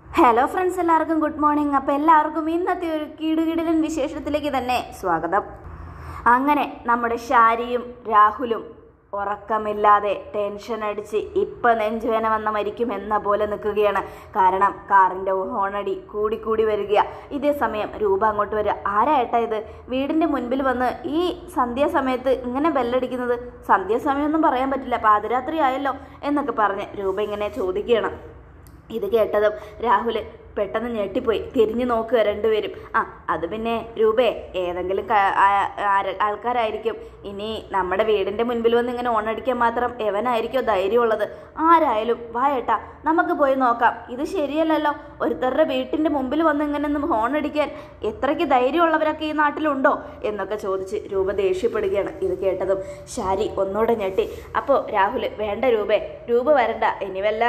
hello friends എല്ലാവർക്കും good morning അപ്പോൾ എല്ലാവർക്കും ഇന്നത്തെ ഒരു കിടുകിടിലൻ വിശേഷത്തിലേക്ക് തന്നെ സ്വാഗതം അങ്ങനെ നമ്മുടെ ഷാരിയും രാഹുലും ഉറക്കമില്ലാതെ ടെൻഷൻ അടിച്ച് ഇപ്പം നെഞ്ചുവേന വന്ന മരിക്കും എന്ന പോലെ നിൽക്കുകയാണ് കാരണം കാറിൻ്റെ ഹോണടി കൂടി കൂടി വരിക ഇതേ സമയം രൂപ അങ്ങോട്ട് വരിക ആരാ ഏട്ടാ ഇത് വീടിൻ്റെ മുൻപിൽ വന്ന് ഈ സന്ധ്യാസമയത്ത് ഇങ്ങനെ ബെല്ലടിക്കുന്നത് സന്ധ്യാസമയമൊന്നും പറയാൻ പറ്റില്ല പാതിരാത്രി ആയല്ലോ എന്നൊക്കെ പറഞ്ഞ് രൂപ ഇങ്ങനെ ചോദിക്കുകയാണ് ഇത് കേട്ടതും രാഹുൽ പെട്ടെന്ന് ഞെട്ടിപ്പോയി തിരിഞ്ഞു നോക്കുക രണ്ടുപേരും ആ അത് പിന്നെ രൂപേ ഏതെങ്കിലും ക- ആ- ആര- ആൾക്കാരായിരിക്കും ഇനി നമ്മുടെ വീടിൻ്റെ മുൻപിൽ വന്ന് ഇങ്ങനെ ഓണടിക്കാൻ മാത്രം എവനായിരിക്കോ ധൈര്യമുള്ളത് ആരായാലും വാ ഏട്ടാ നമുക്ക് പോയി നോക്കാം ഇത് ശരിയല്ലല്ലോ ഒരുത്തരുടെ വീട്ടിൻ്റെ മുമ്പിൽ വന്ന് ഇങ്ങനെ ഒന്ന് ഹോണടിക്കാൻ എത്രയ്ക്ക് ധൈര്യമുള്ളവരൊക്കെ ഈ നാട്ടിലുണ്ടോ എന്നൊക്കെ ചോദിച്ച് രൂപ ദേഷ്യപ്പെടുകയാണ് ഇത് കേട്ടതും ശാരി ഒന്നുകൂടെ ഞെട്ടി അപ്പോൾ രാഹുൽ വേണ്ട രൂപേ രൂപ വരണ്ട ഇനി വല്ല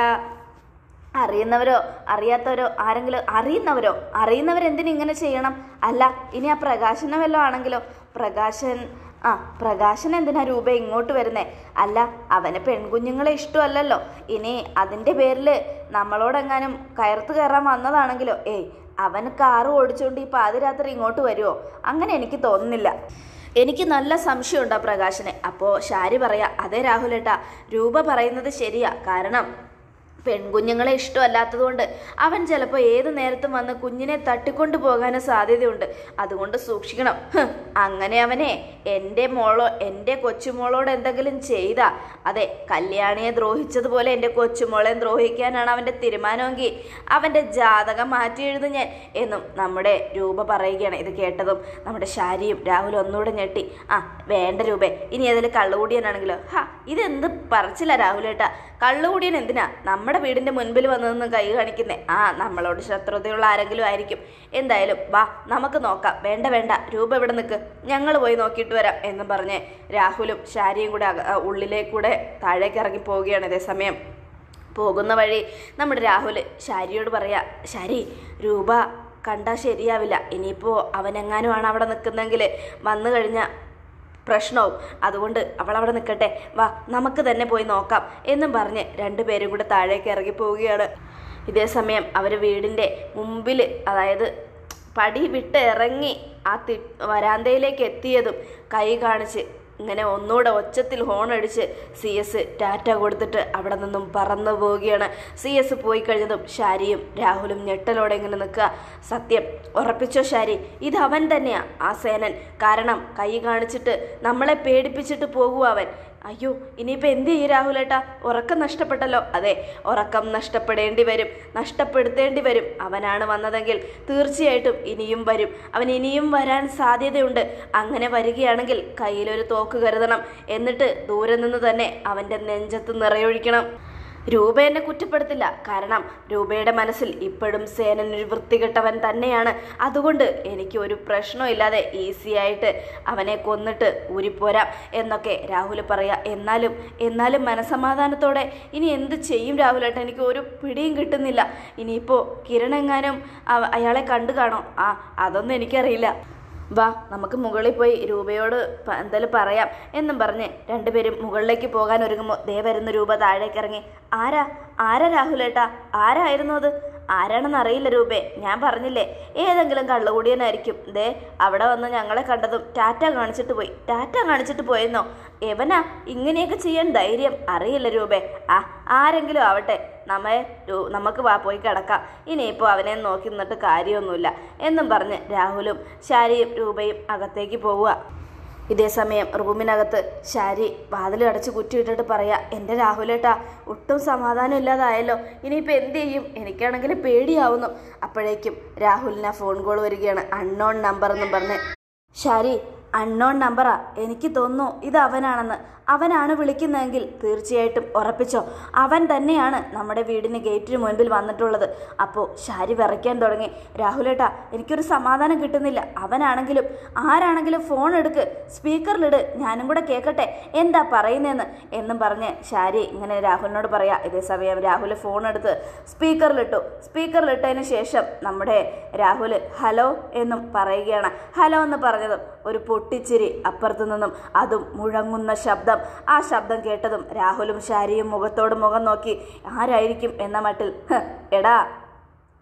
അറിയുന്നവരോ അറിയാത്തവരോ ആരെങ്കിലും അറിയുന്നവരോ അറിയുന്നവരെന്തിനു ഇങ്ങനെ ചെയ്യണം അല്ല ഇനി ആ പ്രകാശനെ വല്ലതും ആണെങ്കിലോ പ്രകാശൻ ആ പ്രകാശൻ എന്തിനാ രൂപ ഇങ്ങോട്ട് വരുന്നേ അല്ല അവന് പെൺകുഞ്ഞുങ്ങളെ ഇഷ്ടമല്ലല്ലോ ഇനി അതിൻ്റെ പേരിൽ നമ്മളോടെങ്ങാനും കയർത്ത് കയറാൻ വന്നതാണെങ്കിലോ ഏയ് അവന് കാറ് ഓടിച്ചുകൊണ്ട് ഈ പാതിരാത്രി ഇങ്ങോട്ട് വരുമോ അങ്ങനെ എനിക്ക് തോന്നുന്നില്ല എനിക്ക് നല്ല സംശയമുണ്ട് ആ പ്രകാശനെ അപ്പോൾ ഷാരി പറയാ അതെ രാഹുലേട്ടാ രൂപ പറയുന്നത് ശരിയാ കാരണം പെൺകുഞ്ഞുങ്ങളെ ഇഷ്ടമല്ലാത്തതുകൊണ്ട് അവൻ ചിലപ്പോൾ ഏത് നേരത്തും വന്ന് കുഞ്ഞിനെ തട്ടിക്കൊണ്ടു പോകാനും സാധ്യതയുണ്ട് അതുകൊണ്ട് സൂക്ഷിക്കണം ഹ്, അങ്ങനെ അവനെ എൻ്റെ മോളോ എൻ്റെ കൊച്ചുമോളോട് എന്തെങ്കിലും ചെയ്താ അതെ കല്യാണിയെ ദ്രോഹിച്ചതുപോലെ എൻ്റെ കൊച്ചുമോളെ ദ്രോഹിക്കാനാണ് അവൻ്റെ തീരുമാനമെങ്കിൽ അവൻ്റെ ജാതകം മാറ്റി എഴുതും ഞാൻ എന്നും നമ്മുടെ രൂപ പറയുകയാണ് ഇത് കേട്ടതും നമ്മുടെ ശാരിയും രാഹുലും ഒന്നുകൂടെ ഞെട്ടി ആ വേണ്ട രൂപേ ഇനി അതിൽ കള്ളുകൂടിയനാണെങ്കിലോ ഹാ ഇതെന്ത് പറച്ചില്ല രാഹുലേട്ടാ കള്ളുകൂടിയൻ എന്തിനാ നമ്മുടെ വീടിന്റെ മുൻപിൽ വന്നതെന്ന് കൈ കാണിക്കുന്നേ ആ നമ്മളോട് ശത്രുതയുള്ള ആരെങ്കിലും ആയിരിക്കും എന്തായാലും വാ നമുക്ക് നോക്കാം വേണ്ട വേണ്ട രൂപ ഇവിടെ നിൽക്ക് ഞങ്ങൾ പോയി നോക്കിയിട്ട് വരാം എന്നും പറഞ്ഞ് രാഹുലും ശാരിയും കൂടെ അക- ആ, ഉള്ളിലേക്കൂടെ താഴേക്ക് ഇറങ്ങി പോവുകയാണ് ഇതേ സമയം പോകുന്ന വഴി നമ്മുടെ രാഹുൽ ശാരിയോട് പറയാ ശാരി രൂപ കണ്ടാൽ ശരിയാവില്ല ഇനിയിപ്പോൾ അവനെങ്ങാനുമാണ് അവിടെ നിൽക്കുന്നെങ്കിൽ വന്നു കഴിഞ്ഞാൽ പ്രശ്നവും അതുകൊണ്ട് അവൾ അവിടെ നിൽക്കട്ടെ വാ നമുക്ക് തന്നെ പോയി നോക്കാം എന്നും പറഞ്ഞ് രണ്ടുപേരും കൂടെ താഴേക്ക് ഇറങ്ങി പോവുകയാണ് ഇതേ സമയം അവർ വീടിൻ്റെ മുമ്പിൽ അതായത് പടി വിട്ട് ഇറങ്ങി ആ തി വരാന്തയിലേക്ക് എത്തിയതും കൈ കാണിച്ച് ഇങ്ങനെ ഒന്നുകൂടെ ഒച്ചത്തിൽ ഹോൺ അടിച്ച് സി എസ് ടാറ്റ കൊടുത്തിട്ട് അവിടെ നിന്നും പറന്നു പോവുകയാണ് സി എസ് പോയി കഴിഞ്ഞതും ഷാരിയും രാഹുലും ഞെട്ടലോടെ ഇങ്ങനെ നിൽക്കുക സത്യം ഉറപ്പിച്ചോ ഷാരി ഇത് അവൻ തന്നെയാ ആ സേനൻ കാരണം കൈ കാണിച്ചിട്ട് നമ്മളെ പേടിപ്പിച്ചിട്ട് പോകുക അവൻ അയ്യോ ഇനിയിപ്പോൾ എന്ത് ചെയ്യും രാഹുലേട്ടാ ഉറക്കം നഷ്ടപ്പെട്ടല്ലോ അതെ ഉറക്കം നഷ്ടപ്പെടേണ്ടി വരും നഷ്ടപ്പെടുത്തേണ്ടി വരും അവനാണ് വന്നതെങ്കിൽ തീർച്ചയായിട്ടും ഇനിയും വരും അവൻ ഇനിയും വരാൻ സാധ്യതയുണ്ട് അങ്ങനെ വരികയാണെങ്കിൽ കയ്യിലൊരു തോക്ക് കരുതണം എന്നിട്ട് ദൂരെ നിന്ന് തന്നെ അവൻ്റെ നെഞ്ചത്ത് നിറയൊഴിക്കണം രൂപ എന്നെ കുറ്റപ്പെടുത്തില്ല കാരണം രൂപയുടെ മനസ്സിൽ ഇപ്പോഴും സേനൻ ഒരു വൃത്തികെട്ടവൻ തന്നെയാണ് അതുകൊണ്ട് എനിക്ക് ഒരു പ്രശ്നമില്ലാതെ ഈസി ആയിട്ട് അവനെ കൊന്നിട്ട് ഊരിപ്പോരാം എന്നൊക്കെ രാഹുൽ പറയാ എന്നാലും എന്നാലും മനസമാധാനത്തോടെ ഇനി എന്ത് ചെയ്യും രാഹുലേട്ട എനിക്ക് ഒരു പിടിയും കിട്ടുന്നില്ല ഇനിയിപ്പോൾ കിരണെങ്ങാനും അവ- അയാളെ കണ്ടു കാണോ ആ അതൊന്നും എനിക്കറിയില്ല വാ നമുക്ക് മുകളിൽ പോയി രൂപയോട് പ- എന്തായാലും പറയാം എന്നും പറഞ്ഞ് രണ്ടുപേരും മുകളിലേക്ക് പോകാൻ ഒരുങ്ങുമ്പോൾ ദേ വരുന്ന രൂപ താഴേക്ക് ഇറങ്ങി ആരാ ആരാ രാഹുലേട്ടാ ആരായിരുന്നു അത് ആരാണെന്ന് അറിയില്ല രൂപേ ഞാൻ പറഞ്ഞില്ലേ ഏതെങ്കിലും കള്ളുകൂടിയനായിരിക്കും ദേ അവിടെ വന്ന് ഞങ്ങളെ കണ്ടതും ടാറ്റ കാണിച്ചിട്ട് പോയി ടാറ്റ കാണിച്ചിട്ട് പോയെന്നോ എവനാ ഇങ്ങനെയൊക്കെ ചെയ്യാൻ ധൈര്യം അറിയില്ല രൂപേ ആ ആരെങ്കിലും ആവട്ടെ നമ്മെ രൂ- നമുക്ക് വാ പോയി കിടക്കാം ഇനിയിപ്പോൾ അവനെ നോക്കി നിന്നിട്ട് കാര്യമൊന്നുമില്ല എന്നും പറഞ്ഞ് രാഹുലും ശാരിയും രൂപയും അകത്തേക്ക് പോവുക ഇതേ സമയം റൂമിനകത്ത് ശാരി വാതിൽ അടച്ച് കുറ്റിയിട്ടിട്ട് പറയാ എൻ്റെ രാഹുലേട്ടാ ഒട്ടും സമാധാനം ഇല്ലാതായല്ലോ ഇനിയിപ്പോൾ എന്ത് ചെയ്യും എനിക്കാണെങ്കിൽ പേടിയാവുന്നു അപ്പോഴേക്കും രാഹുലിന് ഫോൺ കോൾ വരികയാണ് അൺനോൺ നമ്പർ എന്നും പറഞ്ഞ് ശാരി അൺനോൺ നമ്പറാ എനിക്ക് തോന്നുന്നു ഇത് അവനാണെന്ന് അവനാണ് വിളിക്കുന്നതെങ്കിൽ തീർച്ചയായിട്ടും ഉറപ്പിച്ചോ അവൻ തന്നെയാണ് നമ്മുടെ വീടിന് ഗേറ്റിന് മുൻപിൽ വന്നിട്ടുള്ളത് അപ്പോൾ ശാരി വിറയ്ക്കാൻ തുടങ്ങി രാഹുലേട്ടാ എനിക്കൊരു സമാധാനം കിട്ടുന്നില്ല അവനാണെങ്കിലും ആരാണെങ്കിലും ഫോൺ എടുക്ക് സ്പീക്കറിലിട് ഞാനും കൂടെ കേൾക്കട്ടെ എന്താ പറയുന്നതെന്ന് എന്നും പറഞ്ഞ് ശാരി ഇങ്ങനെ രാഹുലിനോട് പറയാ ഇതേ സമയം രാഹുൽ ഫോൺ എടുത്ത് സ്പീക്കറിലിട്ടു സ്പീക്കറിലിട്ടതിന് ശേഷം നമ്മുടെ രാഹുൽ ഹലോ എന്നും പറയുകയാണ് ഹലോ എന്ന് പറഞ്ഞതും ഒരു പൊട്ടിച്ചിരി അപ്പുറത്തു നിന്നും അതും മുഴങ്ങുന്ന ശബ്ദം ആ ശബ്ദം കേട്ടതും രാഹുലും ശാരിയും മുഖത്തോട് മുഖം നോക്കി ആരായിരിക്കും എന്ന മട്ടിൽ "ഹ്, എടാ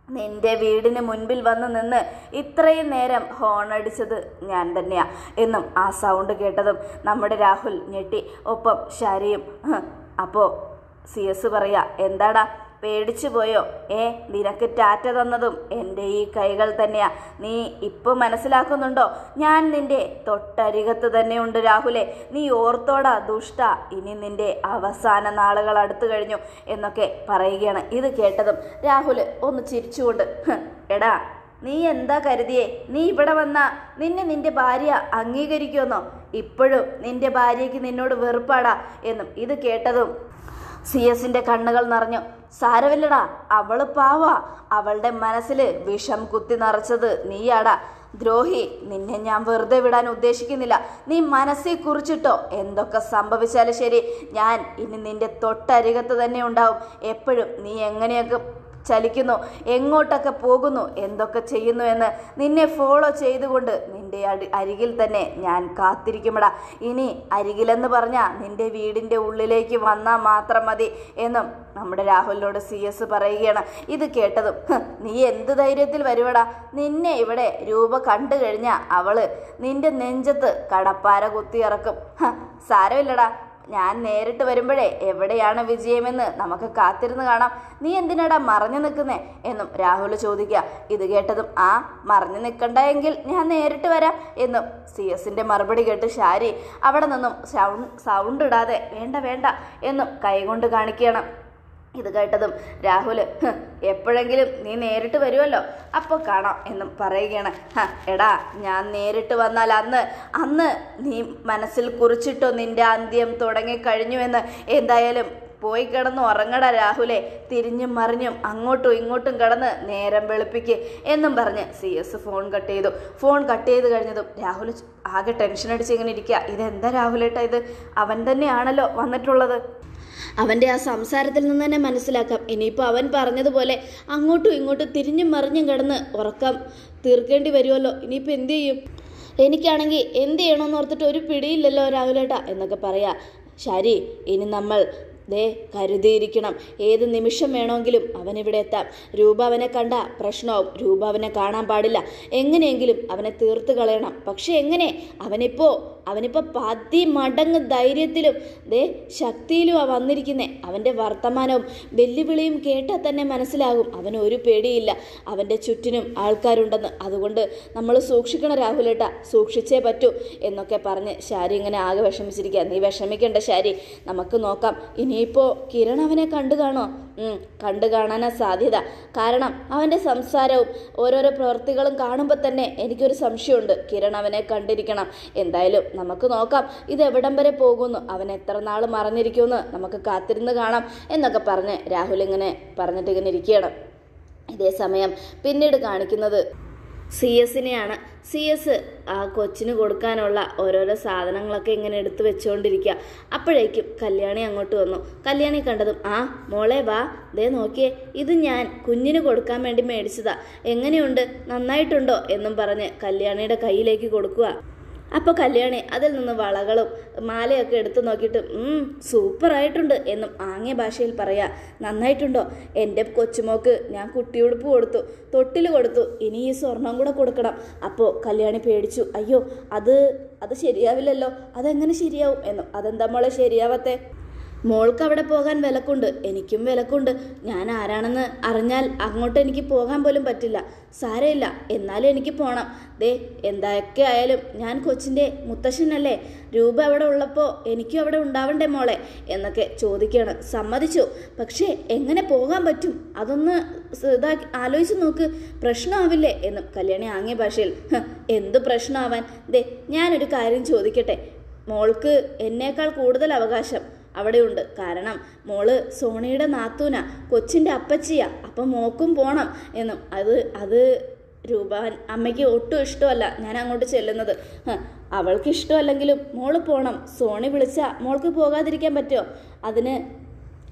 നിന്റെ വീടിന് മുൻപിൽ വന്ന് നിന്ന് ഇത്രയും നേരം ഹോൺ അടിച്ചത് ഞാൻ തന്നെയാ എന്നും ആ സൗണ്ട് കേട്ടതും നമ്മുടെ രാഹുൽ ഞെട്ടി ഒപ്പം ശാരിയും "ഹ്, അപ്പോ സി എസ് പറയാ എന്താടാ പേടിച്ചു പോയോ ഏ നിനക്ക് ടാറ്റ തന്നതും എൻ്റെ ഈ കൈകൾ തന്നെയാ നീ ഇപ്പൊ മനസ്സിലാക്കുന്നുണ്ടോ ഞാൻ നിന്റെ തൊട്ടരികത്ത് തന്നെയുണ്ട് രാഹുലെ നീ ഓർത്തോടാ ദുഷ്ട ഇനി നിന്റെ അവസാന നാളുകൾ അടുത്തു കഴിഞ്ഞു എന്നൊക്കെ പറയുകയാണ് ഇത് കേട്ടതും രാഹുൽ ഒന്ന് ചിരിച്ചുകൊണ്ട് "ഹ്, എടാ നീ എന്താ കരുതിയേ നീ ഇവിടെ വന്ന നിന്നെ നിന്റെ ഭാര്യ അംഗീകരിക്കുമെന്നോ ഇപ്പോഴും നിന്റെ ഭാര്യയ്ക്ക് നിന്നോട് വെറുപ്പാടാ എന്നും ഇത് കേട്ടതും സി എസിന്റെ കണ്ണുകൾ നിറഞ്ഞു സാരമില്ലടാ അവള് പാവാ അവളുടെ മനസ്സിൽ വിഷം കുത്തി നിറച്ചത് നീയാടാ ദ്രോഹി നിന്നെ ഞാൻ വെറുതെ വിടാൻ ഉദ്ദേശിക്കുന്നില്ല നീ മനസ്സിൽ കുറിച്ചിട്ടോ എന്തൊക്കെ സംഭവിച്ചാലും ശരി ഞാൻ ഇനി നിന്റെ തൊട്ടരികത്ത് തന്നെ ഉണ്ടാവും എപ്പോഴും നീ എങ്ങനെയൊക്കെ ചലിക്കുന്നു എങ്ങോട്ടൊക്കെ പോകുന്നു എന്തൊക്കെ ചെയ്യുന്നു എന്ന് നിന്നെ ഫോളോ ചെയ്തുകൊണ്ട് നിന്റെ അടി അരികിൽ തന്നെ ഞാൻ കാത്തിരിക്കുമടാ ഇനി അരികിലെന്ന് പറഞ്ഞാൽ നിന്റെ വീടിൻ്റെ ഉള്ളിലേക്ക് വന്നാൽ മാത്രം മതി എന്നും നമ്മുടെ രാഹുലിനോട് സി എസ് പറയുകയാണ് ഇത് കേട്ടതും "ഹ്, നീ എന്ത് ധൈര്യത്തിൽ വരുവടാ നിന്നെ ഇവിടെ രൂപ കണ്ടു കഴിഞ്ഞാൽ അവള് നിന്റെ നെഞ്ചത്ത് കടപ്പാര കുത്തിയിറക്കും "ഹ, സാരമില്ലടാ ഞാൻ നേരിട്ട് വരുമ്പോഴേ എവിടെയാണ് വിജയമെന്ന് നമുക്ക് കാത്തിരുന്ന് കാണാം നീ എന്തിനാടാ മറഞ്ഞു നിൽക്കുന്നേ എന്നും രാഹുൽ ചോദിക്കുക ഇത് കേട്ടതും ആ മറഞ്ഞു നിൽക്കണ്ട എങ്കിൽ ഞാൻ നേരിട്ട് വരാം എന്നും സി എസിന്റെ മറുപടി കേട്ട് ഷാരി അവിടെ നിന്നും സൗണ്ട് സൗണ്ട് ഇടാതെ വേണ്ട വേണ്ട എന്നും കൈകൊണ്ട് കാണിക്കുകയാണ് ഇത് കേട്ടതും രാഹുൽ "ഹ്, എപ്പോഴെങ്കിലും നീ നേരിട്ട് വരുമല്ലോ അപ്പോൾ കാണാം എന്നും പറയുകയാണ് "ഹ, എടാ ഞാൻ നേരിട്ട് വന്നാൽ അന്ന് അന്ന് നീ മനസ്സിൽ കുറിച്ചിട്ടോ നിന്റെ അന്ത്യം തുടങ്ങിക്കഴിഞ്ഞുവെന്ന് എന്തായാലും പോയി കിടന്ന് ഉറങ്ങട രാഹുലെ തിരിഞ്ഞും മറിഞ്ഞും അങ്ങോട്ടും ഇങ്ങോട്ടും കിടന്ന് നേരം വെളുപ്പിക്ക് എന്നും പറഞ്ഞ് സി എസ് ഫോൺ കട്ട് ചെയ്തു ഫോൺ കട്ട് ചെയ്ത് കഴിഞ്ഞതും രാഹുൽ ആകെ ടെൻഷൻ അടിച്ച് ഇങ്ങനെ ഇരിക്കുക ഇതെന്താ രാഹുലേട്ടാ ഇത് അവൻ തന്നെയാണല്ലോ വന്നിട്ടുള്ളത് അവൻ്റെ ആ സംസാരത്തിൽ നിന്ന് തന്നെ മനസ്സിലാക്കാം ഇനിയിപ്പോൾ അവൻ പറഞ്ഞതുപോലെ അങ്ങോട്ടും ഇങ്ങോട്ടും തിരിഞ്ഞും മറിഞ്ഞും കിടന്ന് ഉറക്കം തീർക്കേണ്ടി വരുമല്ലോ ഇനിയിപ്പോൾ എന്ത് ചെയ്യും എനിക്കാണെങ്കിൽ എന്ത് ചെയ്യണമെന്ന് ഓർത്തിട്ട് ഒരു പിടിയില്ലല്ലോ രാഹുലേട്ടാ എന്നൊക്കെ പറയാ ശരി ഇനി നമ്മൾ ദേ കരുതിയിരിക്കണം ഏത് നിമിഷം വേണമെങ്കിലും അവനിവിടെ എത്താം രൂപ അവനെ കണ്ട പ്രശ്നവും രൂപ അവനെ കാണാൻ പാടില്ല എങ്ങനെയെങ്കിലും അവനെ തീർത്ത് കളയണം പക്ഷെ എങ്ങനെ അവനിപ്പോ അവനിപ്പോ പതി മടങ്ങ് ധൈര്യത്തിലും ദേ ശക്തിയിലുമാ വന്നിരിക്കുന്നേ അവൻ്റെ വർത്തമാനവും വെല്ലുവിളിയും കേട്ടാൽ തന്നെ മനസ്സിലാകും അവന് ഒരു പേടിയില്ല അവൻ്റെ ചുറ്റിനും ആൾക്കാരുണ്ടെന്ന് അതുകൊണ്ട് നമ്മൾ സൂക്ഷിക്കണം രാഹുലേട്ട സൂക്ഷിച്ചേ പറ്റൂ എന്നൊക്കെ പറഞ്ഞ് ശാരി ഇങ്ങനെ ആകെ വിഷമിച്ചിരിക്കുക നീ വിഷമിക്കണ്ട ശാരി നമുക്ക് നോക്കാം ഇനിയിപ്പോൾ കിരൺ അവനെ കണ്ടു കാണോ ഉം, കണ്ടു കാണാനാ സാധ്യത കാരണം അവൻ്റെ സംസാരവും ഓരോരോ പ്രവൃത്തികളും കാണുമ്പോൾ തന്നെ എനിക്കൊരു സംശയമുണ്ട് കിരൺ അവനെ കണ്ടിരിക്കണം എന്തായാലും നമുക്ക് നോക്കാം ഇത് എവിടം വരെ പോകുന്നു അവൻ എത്ര നാൾ മറഞ്ഞിരിക്കുമെന്ന് നമുക്ക് കാത്തിരുന്ന് കാണാം എന്നൊക്കെ പറഞ്ഞ് രാഹുൽ ഇങ്ങനെ പറഞ്ഞിട്ട് ഇങ്ങനെ ഇരിക്കുകയാണ് ഇതേ സമയം പിന്നീട് കാണിക്കുന്നത് സി എസിനെയാണ് സി എസ് ആ കൊച്ചിന് കൊടുക്കാനുള്ള ഓരോരോ സാധനങ്ങളൊക്കെ ഇങ്ങനെ എടുത്തു വെച്ചുകൊണ്ടിരിക്കുക അപ്പോഴേക്കും കല്യാണി അങ്ങോട്ട് വന്നു കല്യാണി കണ്ടതും ആ മോളെ വാ ദേ നോക്കിയേ ഇത് ഞാൻ കുഞ്ഞിന് കൊടുക്കാൻ വേണ്ടി മേടിച്ചതാ എങ്ങനെയുണ്ട് നന്നായിട്ടുണ്ടോ എന്നും പറഞ്ഞ് കല്യാണിയുടെ കയ്യിലേക്ക് കൊടുക്കുക അപ്പോൾ കല്യാണി അതിൽ നിന്ന് വളകളും മാലയൊക്കെ എടുത്തു നോക്കിയിട്ട് "ഉം, സൂപ്പറായിട്ടുണ്ട് എന്നും ആംഗ്യ ഭാഷയിൽ പറയാ നന്നായിട്ടുണ്ടോ എൻ്റെ കൊച്ചുമോക്ക് ഞാൻ കുട്ടിയുടുപ്പ് കൊടുത്തു തൊട്ടിൽ കൊടുത്തു ഇനി ഈ സ്വർണം കൂടെ കൊടുക്കണം അപ്പോൾ കല്യാണി പേടിച്ചു അയ്യോ അത് അത് ശരിയാവില്ലല്ലോ അതെങ്ങനെ ശരിയാവും എന്നും അതെന്താ മോളെ ശരിയാവത്തെ മോൾക്ക് അവിടെ പോകാൻ വിലക്കുണ്ട് എനിക്കും വിലക്കുണ്ട് ഞാൻ ആരാണെന്ന് അറിഞ്ഞാൽ അങ്ങോട്ട് എനിക്ക് പോകാൻ പോലും പറ്റില്ല സാരമില്ല എന്നാലും എനിക്ക് പോണം ദേ എന്തൊക്കെ ആയാലും ഞാൻ കൊച്ചിൻ്റെ മുത്തശ്ശനല്ലേ രൂപ അവിടെ ഉള്ളപ്പോൾ എനിക്കും അവിടെ ഉണ്ടാവണ്ടേ മോളെ എന്നൊക്കെ ചോദിക്കുകയാണ് സമ്മതിച്ചു പക്ഷേ എങ്ങനെ പോകാൻ പറ്റും അതൊന്ന് സ് ഇതാക്കി ആലോചിച്ച് നോക്ക് പ്രശ്നമാവില്ലേ എന്നും കല്യാണി ആംഗ്യ ഭാഷയിൽ "ഹ്, എന്ത് പ്രശ്നമാവാൻ ദേ ഞാനൊരു കാര്യം ചോദിക്കട്ടെ മോൾക്ക് എന്നേക്കാൾ കൂടുതൽ അവകാശം അവിടെയുണ്ട് കാരണം മോള് സോണിയുടെ നാത്തൂന കൊച്ചിൻ്റെ അപ്പച്ചിയാ അപ്പം മോക്കും പോണം എന്നും അത് അത് രൂപാൻ അമ്മയ്ക്ക് ഒട്ടും ഇഷ്ടമല്ല ഞാൻ അങ്ങോട്ട് ചെല്ലുന്നത് ഹ്, അവൾക്ക് ഇഷ്ടമല്ലെങ്കിലും മോള് പോണം സോണി വിളിച്ചാൽ മോൾക്ക് പോകാതിരിക്കാൻ പറ്റുമോ അതിന്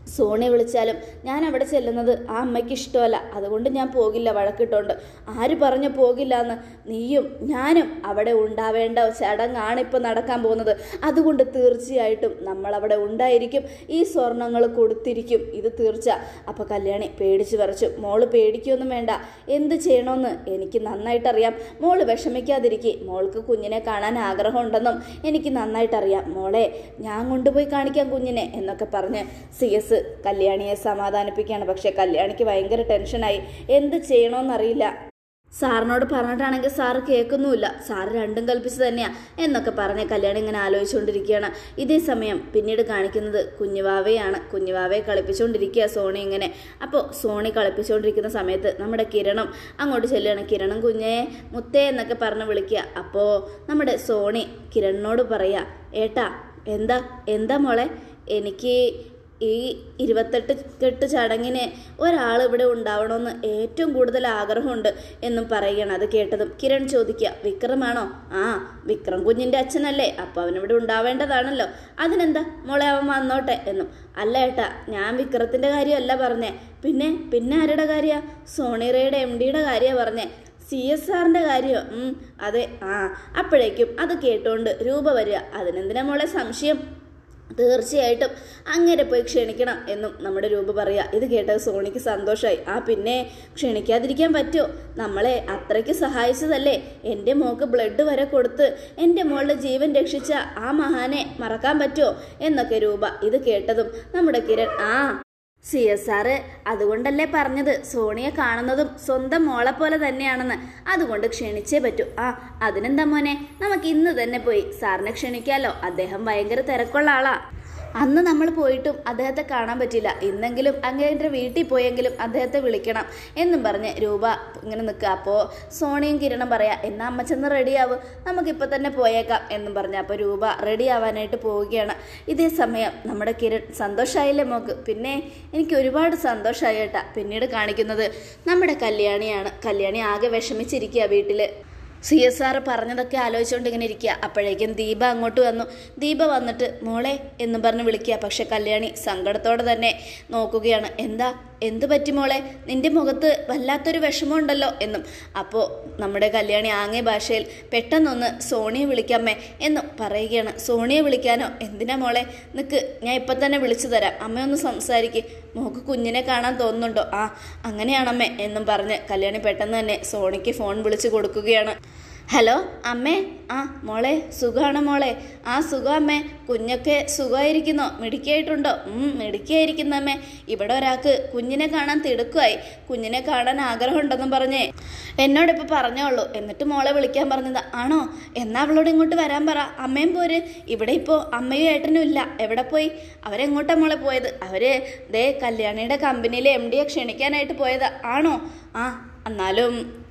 സോണി വിളിച്ചാലും ഞാൻ അവിടെ ചെല്ലുന്നത് ആ അമ്മയ്ക്ക് ഇഷ്ടമല്ല അതുകൊണ്ട് ഞാൻ പോകില്ല വഴക്കിട്ടോണ്ട് ആര് പറഞ്ഞു പോകില്ല എന്ന് നീയും ഞാനും അവിടെ ഉണ്ടാവേണ്ട ചടങ്ങാണ് ഇപ്പോൾ നടക്കാൻ പോകുന്നത് അതുകൊണ്ട് തീർച്ചയായിട്ടും നമ്മൾ അവിടെ ഉണ്ടായിരിക്കും ഈ സ്വർണങ്ങൾ കൊടുത്തിരിക്കും ഇത് തീർച്ച അപ്പോൾ കല്യാണി പേടിച്ചു പറിച്ചു മോള് പേടിക്കൊന്നും വേണ്ട എന്ത് ചെയ്യണമെന്ന് എനിക്ക് നന്നായിട്ടറിയാം മോള് വിഷമിക്കാതിരിക്കെ മോൾക്ക് കുഞ്ഞിനെ കാണാൻ ആഗ്രഹമുണ്ടെന്നും എനിക്ക് നന്നായിട്ടറിയാം മോളെ ഞാൻ കൊണ്ടുപോയി കാണിക്കാം കുഞ്ഞിനെ എന്നൊക്കെ പറഞ്ഞ് സി എസ് കല്യാണിയെ സമാധാനിപ്പിക്കുകയാണ് പക്ഷെ കല്യാണിക്ക് ഭയങ്കര ടെൻഷനായി എന്ത് ചെയ്യണമെന്നറിയില്ല സാറിനോട് പറഞ്ഞിട്ടാണെങ്കിൽ സാറ് കേൾക്കുന്നുമില്ല സാറ് രണ്ടും കൽപ്പിച്ച് തന്നെയാ എന്നൊക്കെ പറഞ്ഞ് കല്യാണം ഇങ്ങനെ ആലോചിച്ചുകൊണ്ടിരിക്കുകയാണ് ഇതേ സമയം പിന്നീട് കാണിക്കുന്നത് കുഞ്ഞുവാവയാണ് കുഞ്ഞുവാവയെ കളിപ്പിച്ചുകൊണ്ടിരിക്കുക സോണി ഇങ്ങനെ അപ്പോൾ സോണി കളിപ്പിച്ചുകൊണ്ടിരിക്കുന്ന സമയത്ത് നമ്മുടെ കിരണം അങ്ങോട്ട് ചെല്ലുകയാണ് കിരണം കുഞ്ഞേ മുത്തേ എന്നൊക്കെ പറഞ്ഞ് വിളിക്കുക അപ്പോൾ നമ്മുടെ സോണി കിരണിനോട് പറയാ ഏട്ടാ എന്താ എന്താ മോളെ എനിക്ക് ഈ ഇരുപത്തെട്ട് കെട്ട് ചടങ്ങിന് ഒരാൾ ഇവിടെ ഉണ്ടാവണമെന്ന് ഏറ്റവും കൂടുതൽ ആഗ്രഹമുണ്ട് എന്നും പറയുകയാണ് അത് കേട്ടതും കിരൺ ചോദിക്കുക വിക്രമാണോ ആ വിക്രം കുഞ്ഞിൻ്റെ അച്ഛനല്ലേ അപ്പോൾ അവനിവിടെ ഉണ്ടാവേണ്ടതാണല്ലോ അതിനെന്താ മോളെ അവൻ വന്നോട്ടെ എന്നും അല്ല ഏട്ടാ ഞാൻ വിക്രത്തിൻ്റെ കാര്യമല്ല പറഞ്ഞേ പിന്നെ പിന്നെ ആരുടെ കാര്യമാണ് സോണിറയുടെ എം ഡിയുടെ കാര്യമാണ് പറഞ്ഞേ സി എസ് ആറിൻ്റെ കാര്യം ഉം, അതെ ആ അപ്പോഴേക്കും അത് കേട്ടോണ്ട് രൂപ വരിക അതിനെന്തിനാ മോളെ സംശയം തീർച്ചയായിട്ടും അങ്ങനെ പോയി ക്ഷണിക്കണം എന്നും നമ്മുടെ രൂപ പറയാ ഇത് കേട്ടത് സോണിക്ക് സന്തോഷമായി ആ പിന്നെ ക്ഷണിക്കാതിരിക്കാൻ പറ്റുമോ നമ്മളെ അത്രയ്ക്ക് സഹായിച്ചതല്ലേ എൻ്റെ മോക്ക് ബ്ലഡ് വരെ കൊടുത്ത് എൻ്റെ മോളുടെ ജീവൻ രക്ഷിച്ച ആ മഹാനെ മറക്കാൻ പറ്റുമോ എന്നൊക്കെ രൂപ ഇത് കേട്ടതും നമ്മുടെ കിരൺ ആ സി എസ് ആറ് അതുകൊണ്ടല്ലേ പറഞ്ഞത് സോണിയെ കാണുന്നതും സ്വന്തം മോളെ പോലെ തന്നെയാണെന്ന് അതുകൊണ്ട് ക്ഷണിച്ചേ പറ്റൂ ആ അതിനെന്താ മോനെ നമുക്ക് ഇന്ന് തന്നെ പോയി സാറിനെ ക്ഷണിക്കാലോ അദ്ദേഹം ഭയങ്കര തിരക്കുള്ള ആളാ അന്ന് നമ്മൾ പോയിട്ടും അദ്ദേഹത്തെ കാണാൻ പറ്റില്ല ഇന്നെങ്കിലും അങ്ങേൻ്റെ വീട്ടിൽ പോയെങ്കിലും അദ്ദേഹത്തെ വിളിക്കണം എന്നും പറഞ്ഞ് രൂപ ഇങ്ങനെ നിൽക്കുക അപ്പോൾ സോണിയും കിരണം പറയാ എന്നാ അമ്മച്ചെന്ന് റെഡിയാവും നമുക്കിപ്പോൾ തന്നെ പോയേക്കാം എന്നും പറഞ്ഞ് അപ്പോൾ രൂപ റെഡി ആവാനായിട്ട് പോവുകയാണ് ഇതേ സമയം നമ്മുടെ കിരൺ സന്തോഷമായില്ലേ മോക്ക് പിന്നെ എനിക്ക് ഒരുപാട് സന്തോഷമായി കേട്ടാ പിന്നീട് കാണിക്കുന്നത് നമ്മുടെ കല്യാണിയാണ് കല്യാണി ആകെ വിഷമിച്ചിരിക്കുക വീട്ടിൽ സി എസ് ആർ പറഞ്ഞതൊക്കെ ആലോചിച്ചുകൊണ്ട് ഇങ്ങനെ ഇരിക്കുക അപ്പോഴേക്കും ദീപ അങ്ങോട്ട് വന്നു ദീപ വന്നിട്ട് മോളെ എന്നും പറഞ്ഞ് വിളിക്കുക പക്ഷെ കല്യാണി സങ്കടത്തോടെ തന്നെ നോക്കുകയാണ് എന്താ എന്തു പറ്റി മോളെ നിന്റെ മുഖത്ത് വല്ലാത്തൊരു വിഷമമുണ്ടല്ലോ എന്നും അപ്പോൾ നമ്മുടെ കല്യാണി ആംഗ്യ ഭാഷയിൽ പെട്ടെന്നൊന്ന് സോണിയെ വിളിക്കാമേ എന്നും പറയുകയാണ് സോണിയെ വിളിക്കാനോ എന്തിനാ മോളെ നിക്ക് ഞാൻ ഇപ്പം തന്നെ വിളിച്ചു തരാം അമ്മയൊന്ന് സംസാരിക്ക് മോക്ക് കുഞ്ഞിനെ കാണാൻ തോന്നുന്നുണ്ടോ ആ അങ്ങനെയാണമ്മേ എന്നും പറഞ്ഞ് കല്യാണി പെട്ടെന്ന് തന്നെ സോണിക്ക് ഫോൺ വിളിച്ചു കൊടുക്കുകയാണ് ഹലോ അമ്മേ ആ മോളെ സുഖമാണ് മോളെ ആ സുഖം അമ്മേ കുഞ്ഞൊക്കെ സുഖമായിരിക്കുന്നോ മിടുക്കിയായിട്ടുണ്ടോ ഉം മിടുക്കിയായിരിക്കുന്നു അമ്മേ ഇവിടെ ഒരാൾക്ക് കുഞ്ഞിനെ കാണാൻ തിടുക്കമായി കുഞ്ഞിനെ കാണാൻ ആഗ്രഹമുണ്ടെന്നും പറഞ്ഞേ എന്നോടിപ്പോൾ പറഞ്ഞോളൂ എന്നിട്ട് മോളെ വിളിക്കാൻ പറഞ്ഞത് ആണോ എന്നാ അവളോട് ഇങ്ങോട്ട് വരാൻ പറ അമ്മയും പോര് ഇവിടെ ഇപ്പോൾ അമ്മയും ഏട്ടനും ഇല്ല എവിടെ പോയി അവരെങ്ങോട്ടാ മോളെ പോയത് അവര് ദേ കല്യാണിയുടെ കമ്പനിയിലെ എം ഡിയെ ക്ഷണിക്കാനായിട്ട് പോയത് ആണോ ആ എന്നാലും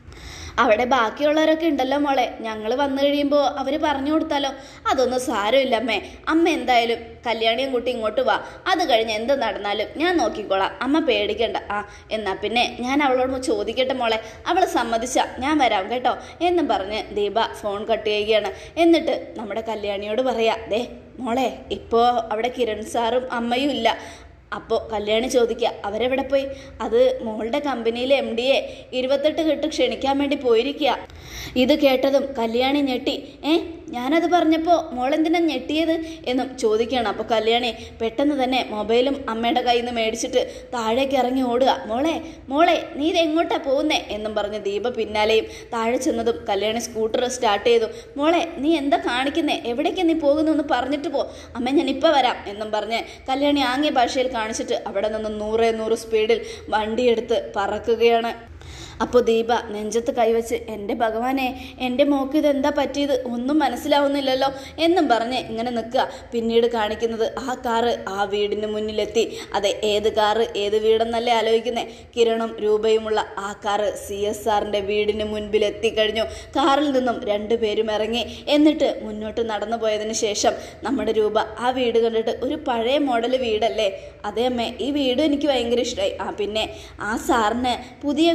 അവിടെ ബാക്കിയുള്ളവരൊക്കെ ഉണ്ടല്ലോ മോളെ ഞങ്ങൾ വന്നു കഴിയുമ്പോൾ അവർ പറഞ്ഞു കൊടുത്താലോ അതൊന്നും സാരമില്ല അമ്മേ അമ്മ എന്തായാലും കല്യാണിയും കൂട്ടി ഇങ്ങോട്ട് വാ അത് കഴിഞ്ഞ് എന്ത് നടന്നാലും ഞാൻ നോക്കിക്കോളാം അമ്മ പേടിക്കണ്ട ആ എന്നാ പിന്നെ ഞാൻ അവളോട് ചോദിക്കട്ടെ മോളെ അവൾ സമ്മതിച്ച ഞാൻ വരാം കേട്ടോ എന്നും പറഞ്ഞ് ദീപ ഫോൺ കട്ട് ചെയ്യുകയാണ് എന്നിട്ട് നമ്മുടെ കല്യാണിയോട് പറയാ ദേ മോളെ ഇപ്പോൾ അവിടെ കിരൺ സാറും അമ്മയും ഇല്ല അപ്പോൾ കല്യാണി ചോദിക്കുക അവരെവിടെ പോയി അത് മോളുടെ കമ്പനിയിലെ എം ഡിയെ ഇരുപത്തെട്ട് കെട്ട് ക്ഷണിക്കാൻ വേണ്ടി പോയിരിക്കുക ഇത് കേട്ടതും കല്യാണി ഞെട്ടി ഏ ഞാനത് പറഞ്ഞപ്പോൾ മോളെന്തിനാ ഞെട്ടിയത് എന്നും ചോദിക്കുകയാണ് അപ്പോൾ കല്യാണി പെട്ടെന്ന് തന്നെ മൊബൈലും അമ്മയുടെ കയ്യിൽ നിന്ന് മേടിച്ചിട്ട് താഴേക്ക് ഇറങ്ങി ഓടുക മോളെ മോളെ നീ ഇത് എങ്ങോട്ടാ പോകുന്നേ എന്നും പറഞ്ഞ് ദീപ പിന്നാലെയും താഴെ ചെന്നതും കല്യാണി സ്കൂട്ടർ സ്റ്റാർട്ട് ചെയ്തു മോളെ നീ എന്താ കാണിക്കുന്നേ എവിടേക്കാ നീ പോകുന്നു എന്ന് പറഞ്ഞിട്ട് പോ അമ്മ ഞാൻ ഇപ്പം വരാം എന്നും പറഞ്ഞ് കല്യാണി ആംഗ്യ ഭാഷയിൽ കാണിച്ചിട്ട് അവിടെ നിന്ന് നൂറേ നൂറ് സ്പീഡിൽ വണ്ടിയെടുത്ത് പറക്കുകയാണ് അപ്പോൾ ദീപ നെഞ്ചത്ത് കൈവച്ച് എൻ്റെ ഭഗവാനെ എൻ്റെ മോക്ക് ഇതെന്താ പറ്റിയത് ഒന്നും മനസ്സിലാവുന്നില്ലല്ലോ എന്നും പറഞ്ഞ് ഇങ്ങനെ നിൽക്കുക പിന്നീട് കാണിക്കുന്നത് ആ കാറ് ആ വീടിന് മുന്നിലെത്തി അതെ ഏത് കാറ് ഏത് വീടെന്നല്ലേ ആലോചിക്കുന്നത് കിരണും രൂപയുമുള്ള ആ കാറ് സി എസ് ആറിൻ്റെ വീടിന് മുൻപിൽ എത്തിക്കഴിഞ്ഞു കാറിൽ നിന്നും രണ്ടുപേരും ഇറങ്ങി എന്നിട്ട് മുന്നോട്ട് നടന്നു പോയതിന് ശേഷം നമ്മുടെ രൂപ ആ വീട് കണ്ടിട്ട് ഒരു പഴയ മോഡൽ വീടല്ലേ അതേ അമ്മേ ഈ വീട് എനിക്ക് ഭയങ്കര ഇഷ്ടമായി ആ പിന്നെ ആ സാറിന് പുതിയ വീട് എന്തെങ്കിലും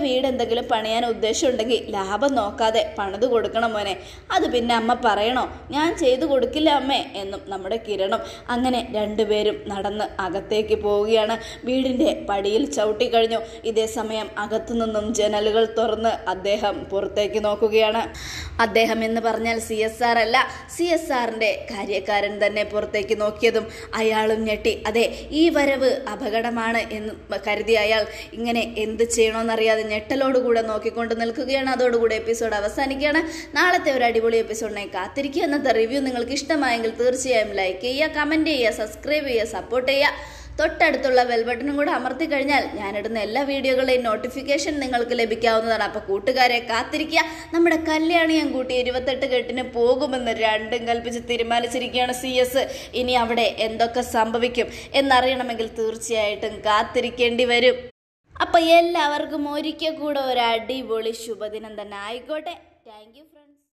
എന്തെങ്കിലും പണിയാൻ ഉദ്ദേശമുണ്ടെങ്കിൽ ലാഭം നോക്കാതെ പണിത് കൊടുക്കണം മോനെ അത് പിന്നെ അമ്മ പറയണോ ഞാൻ ചെയ്തു കൊടുക്കില്ല അമ്മേ എന്നും നമ്മുടെ കിരണം അങ്ങനെ രണ്ടുപേരും നടന്ന് അകത്തേക്ക് പോവുകയാണ് വീടിൻ്റെ പടിയിൽ ചവിട്ടിക്കഴിഞ്ഞു ഇതേ സമയം അകത്തു നിന്നും ജനലുകൾ തുറന്ന് അദ്ദേഹം പുറത്തേക്ക് നോക്കുകയാണ് അദ്ദേഹം എന്ന് പറഞ്ഞാൽ സി എസ് ആർ അല്ല സി എസ് ആറിൻ്റെ കാര്യക്കാരൻ തന്നെ പുറത്തേക്ക് നോക്കിയതും അയാളും ഞെട്ടി അതെ ഈ വരവ് അപകടമാണ് എന്ന് കരുതിയ അയാൾ ഇങ്ങനെ എന്ത് ചെയ്യണമെന്നറിയാതെ ഞെട്ടലോടുകൂടെ നോക്കിക്കൊണ്ട് നിൽക്കുകയാണ് അതോടുകൂടി എപ്പിസോഡ് അവസാനിക്കുകയാണ് നാളത്തെ ഒരു അടിപൊളി എപ്പിസോഡിനെ കാത്തിരിക്കുക എന്നത്തെ റിവ്യൂ നിങ്ങൾക്ക് ഇഷ്ടമായെങ്കിൽ തീർച്ചയായും ലൈക്ക് ചെയ്യുക കമൻറ്റ് ചെയ്യുക സബ്സ്ക്രൈബ് ചെയ്യുക സപ്പോർട്ട് ചെയ്യുക തൊട്ടടുത്തുള്ള ബെൽ ബട്ടണും കൂടെ അമർത്തി കഴിഞ്ഞാൽ ഞാനിടുന്ന എല്ലാ വീഡിയോകളുടെയും നോട്ടിഫിക്കേഷൻ നിങ്ങൾക്ക് ലഭിക്കാവുന്നതാണ് അപ്പോൾ കൂട്ടുകാരെ കാത്തിരിക്കുക നമ്മുടെ കല്യാണിയം കൂട്ടി ഇരുപത്തെട്ട് കെട്ടിന് പോകുമെന്ന് രണ്ടും കൽപ്പിച്ച് തീരുമാനിച്ചിരിക്കുകയാണ് സി എസ് ഇനി അവിടെ എന്തൊക്കെ സംഭവിക്കും എന്നറിയണമെങ്കിൽ തീർച്ചയായിട്ടും കാത്തിരിക്കേണ്ടി വരും അപ്പം എല്ലാവർക്കും ഒരിക്കൽ കൂടെ ഒരു അടിപൊളി ശുഭദിനം തന്നെ ആയിക്കോട്ടെ താങ്ക് യു